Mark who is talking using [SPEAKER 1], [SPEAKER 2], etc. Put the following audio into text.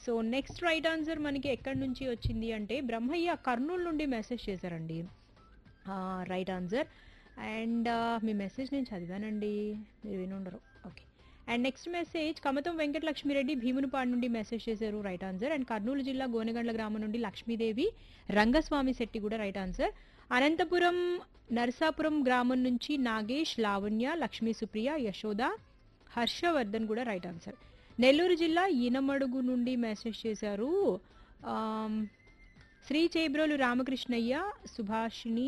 [SPEAKER 1] so next right answer మనకి ఎక్కడి నుంచి వచ్చింది అంటే బ్రహ్మయ్య కర్నూలు నుండి మెసేజ్ చేశారండి రైట్ ఆన్సర్ అండ్ మీ మెసేజ్ నేను చదివానండి మీరు వినుండరు okay and next message Kamatam Venkatalakshmireddy Bheemunipadu నుండి మెసేజ్ చేశారు రైట్ ఆన్సర్ అండ్ కర్నూలు జిల్లా గోనగండ్ల గ్రామం నుండి లక్ష్మీదేవి రంగస్వామి శెట్టి కూడా రైట్ ఆన్సర్ అనంతపురం నరసాపురం గ్రామం నుంచి నాగేష్ లావణ్య లక్ష్మీ సుప్రియ యశోద హర్షవర్ధన్ కూడా రైట్ ఆన్సర్ నెల్లూరు జిల్లా ఈనమడుగు నుండి మెసేజ్ చేశారు ఆమ్, శ్రీ చేబ్రోలు రామకృష్ణయ్య సుభాషిణి